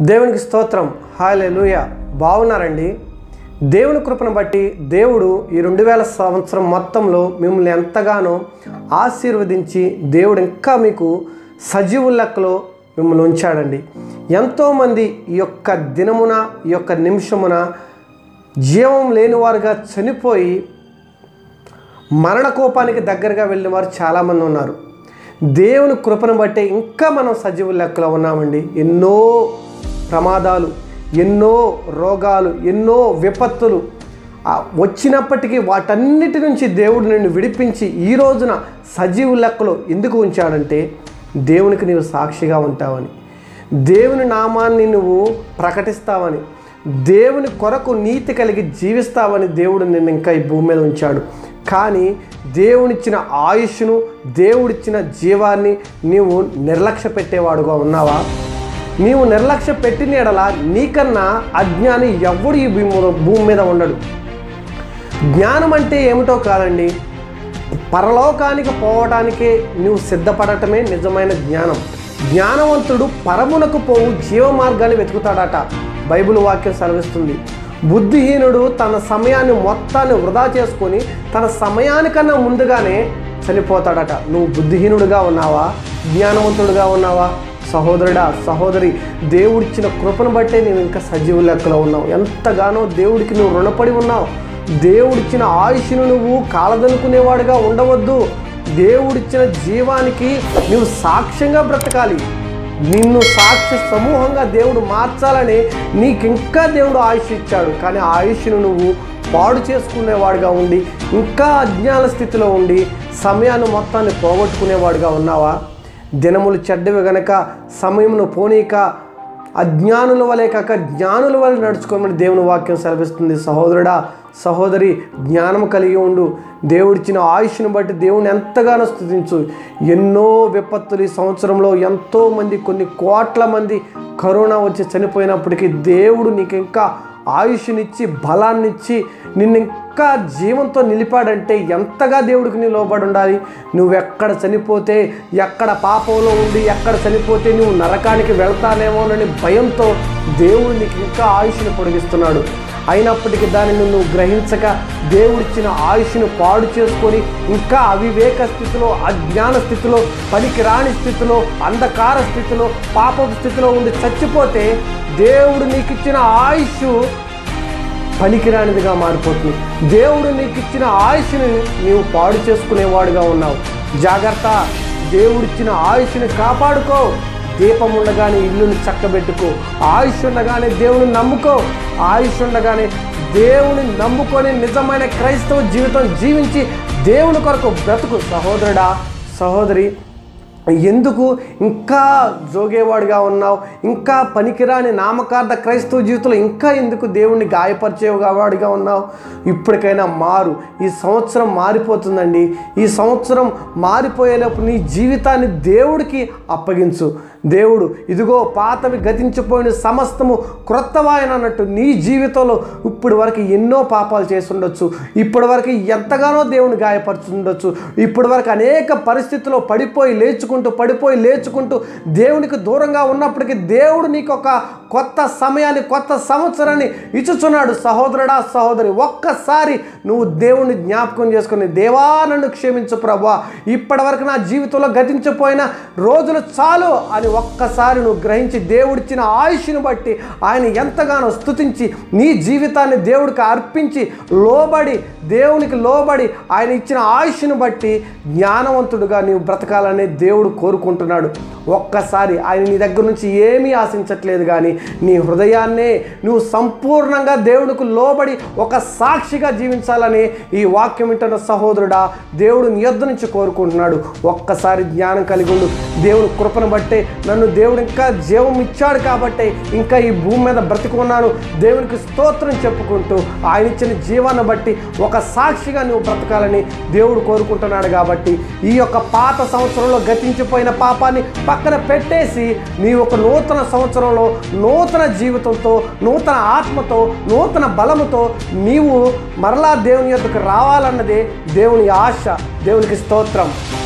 దేవునికి స్తోత్రం హాలెలూయ బాగున్నారండి దేవుని కృపను బట్టి దేవుడు ఈ రెండు వేల సంవత్సరం మొత్తంలో మిమ్మల్ని ఎంతగానో ఆశీర్వదించి దేవుడు ఇంకా మీకు సజీవుల లెక్కలో మిమ్మల్ని ఉంచాడండి ఎంతోమంది ఈ యొక్క దినమున ఈ యొక్క నిమిషమున జీవం లేనివారుగా చనిపోయి మరణకోపానికి దగ్గరగా వెళ్ళిన వారు చాలామంది ఉన్నారు దేవుని కృపను బట్టి ఇంకా మనం సజీవుల లెక్కలో ఉన్నామండి ఎన్నో ప్రమాదాలు ఎన్నో రోగాలు ఎన్నో విపత్తులు ఆ వచ్చినప్పటికీ వాటన్నిటి నుంచి దేవుడు నిన్ను విడిపించి ఈ రోజున సజీవు లెక్కలో ఎందుకు ఉంచాడంటే దేవునికి నీవు సాక్షిగా ఉంటావని దేవుని నామాన్ని నువ్వు ప్రకటిస్తావని దేవుని కొరకు నీతి కలిగి జీవిస్తావని దేవుడు నిన్ను ఇంకా ఈ భూమి మీద ఉంచాడు కానీ దేవునిచ్చిన ఆయుష్ను దేవుడిచ్చిన జీవాన్ని నీవు నిర్లక్ష్య పెట్టేవాడుగా ఉన్నావా నీవు నిర్లక్ష్య పెట్టిన ఎడల నీకన్నా అజ్ఞాని ఎవడు ఈ భూమి మీద- భూమి మీద ఉండడు జ్ఞానం అంటే ఏమిటో కాదండి పరలోకానికి పోవటానికే నువ్వు సిద్ధపడటమే నిజమైన జ్ఞానం జ్ఞానవంతుడు పరమునకు పోవు జీవ మార్గాన్ని వెతుకుతాడట బైబిల్ వాక్యం సెలవిస్తుంది బుద్ధిహీనుడు తన సమయాన్ని మొత్తాన్ని వృధా చేసుకొని తన సమయానికన్నా ముందుగానే చనిపోతాడట నువ్వు బుద్ధిహీనుడుగా ఉన్నావా జ్ఞానవంతుడుగా ఉన్నావా సహోదరుడా సహోదరి దేవుడిచ్చిన కృపను బట్టే నువ్వు ఇంకా సజీవ లెక్కలో ఉన్నావు ఎంతగానో దేవుడికి నువ్వు రుణపడి ఉన్నావు దేవుడిచ్చిన ఆయుష్ను నువ్వు కాలదనుకునేవాడుగా ఉండవద్దు దేవుడిచ్చిన జీవానికి నువ్వు సాక్ష్యంగా బ్రతకాలి నిన్ను సాక్ష్య సమూహంగా దేవుడు మార్చాలని నీకు ఇంకా దేవుడు ఆయుష్ ఇచ్చాడు కానీ ఆ ఆయుష్ను నువ్వు పాడు చేసుకునేవాడుగా ఉండి ఇంకా అజ్ఞాన స్థితిలో ఉండి సమయాన్ని మొత్తాన్ని పోగొట్టుకునేవాడుగా ఉన్నావా దినములు చెడ్డవి గనక సమయమును పోనీక అజ్ఞానుల వలె కాక జ్ఞానుల వలె నడుచుకోమని దేవుని వాక్యం సెలవిస్తుంది సహోదరుడా సహోదరి జ్ఞానం కలిగి ఉండు దేవుడిచ్చిన ఆయుష్ను బట్టి దేవుని ఎంతగానో స్థుతించు ఎన్నో విపత్తులు ఈ సంవత్సరంలో ఎంతో మంది కొన్ని కోట్ల మంది కరోనా వచ్చి చనిపోయినప్పటికీ దేవుడు నీకు ఇంకా ఆయుష్నిచ్చి బలాన్నిచ్చి నిన్ను ఇంకా జీవంతో నిలిపాడంటే ఎంతగా దేవుడికి నీ లోబడి ఉండాలి నువ్వెక్కడ చనిపోతే ఎక్కడ పాపంలో ఉండి ఎక్కడ చనిపోతే నువ్వు నరకానికి వెళ్తానేమోనని భయంతో దేవుడు నీకు ఇంకా ఆయుష్ని పొడిగిస్తున్నాడు అయినప్పటికీ దానిని నువ్వు గ్రహించక దేవుడిచ్చిన ఆయుష్ను పాడు చేసుకొని ఇంకా అవివేక స్థితిలో అజ్ఞాన స్థితిలో పనికిరాని స్థితిలో అంధకార స్థితిలో పాపపు స్థితిలో ఉండి చచ్చిపోతే దేవుడు నీకు ఇచ్చిన ఆయుష్ పనికిరానిదిగా మారిపోతుంది దేవుడు నీకు ఇచ్చిన ఆయుష్ని నీవు పాడు చేసుకునేవాడుగా ఉన్నావు జాగ్రత్త దేవుడిచ్చిన ఆయుష్ని కాపాడుకో దీపం ఉండగానే ఇల్లుని చక్కబెట్టుకో ఆయుష్ ఉండగానే దేవుని నమ్ముకో ఆయుష్ ఉండగానే దేవుని నమ్ముకొని నిజమైన క్రైస్తవ జీవితం జీవించి దేవుని కొరకు బ్రతుకు సహోదరుడా సహోదరి ఎందుకు ఇంకా జోగేవాడుగా ఉన్నావు ఇంకా పనికిరాని నామకార్థ క్రైస్తవ జీవితంలో ఇంకా ఎందుకు దేవుణ్ణి గాయపరిచేవాడిగా ఉన్నావు ఇప్పటికైనా మారు ఈ సంవత్సరం మారిపోతుందండి ఈ సంవత్సరం మారిపోయేలోపు నీ జీవితాన్ని దేవుడికి అప్పగించు దేవుడు ఇదిగో పాతవి గతించిపోయిన సమస్తము క్రొత్తవాయన అన్నట్టు నీ జీవితంలో ఇప్పటి వరకు ఎన్నో పాపాలు చేసి ఉండొచ్చు ఇప్పటి వరకు ఎంతగానో దేవుని గాయపరుచుండొచ్చు ఇప్పటి వరకు అనేక పరిస్థితుల్లో పడిపోయి లేచుకుంటూ పడిపోయి లేచుకుంటూ దేవునికి దూరంగా ఉన్నప్పటికీ దేవుడు నీకు ఒక కొత్త సమయాన్ని కొత్త సంవత్సరాన్ని ఇచ్చుచున్నాడు సహోదరుడా సహోదరి ఒక్కసారి నువ్వు దేవుని జ్ఞాపకం చేసుకుని దేవా నన్ను క్షమించు ప్రభా ఇప్పటి వరకు నా జీవితంలో గతించిపోయిన రోజులు చాలు అని ఒక్కసారి నువ్వు గ్రహించి దేవుడిచ్చిన ఆయుష్ను బట్టి ఆయన ఎంతగానో స్తుతించి నీ జీవితాన్ని దేవుడికి అర్పించి లోబడి దేవునికి లోబడి ఆయన ఇచ్చిన ఆయుష్ను బట్టి జ్ఞానవంతుడుగా నీవు బ్రతకాలని దేవుడు కోరుకుంటున్నాడు ఒక్కసారి ఆయన నీ దగ్గర నుంచి ఏమీ ఆశించట్లేదు కానీ నీ హృదయాన్నే నువ్వు సంపూర్ణంగా దేవుడికి లోబడి ఒక సాక్షిగా జీవించాలని ఈ వాక్యం వింటున్న సహోదరుడా దేవుడు నీ యొద్ద నుంచి కోరుకుంటున్నాడు ఒక్కసారి జ్ఞానం కలిగి ఉండు దేవుని కృపను బట్టే నన్ను దేవుడు ఇంకా జీవం ఇచ్చాడు కాబట్టి ఇంకా ఈ భూమి మీద బ్రతికున్నాను దేవునికి స్తోత్రం చెప్పుకుంటూ ఆయన ఇచ్చిన జీవాన్ని బట్టి ఒక సాక్షిగా నువ్వు బ్రతకాలని దేవుడు కోరుకుంటున్నాడు కాబట్టి ఈ యొక్క పాత సంవత్సరంలో గతించిపోయిన పాపాన్ని పక్కన పెట్టేసి నీ ఒక నూతన సంవత్సరంలో నూతన జీవితంతో నూతన ఆత్మతో నూతన బలముతో నీవు మరలా దేవుని యొద్దకు రావాలన్నదే దేవుని ఆశ దేవునికి స్తోత్రం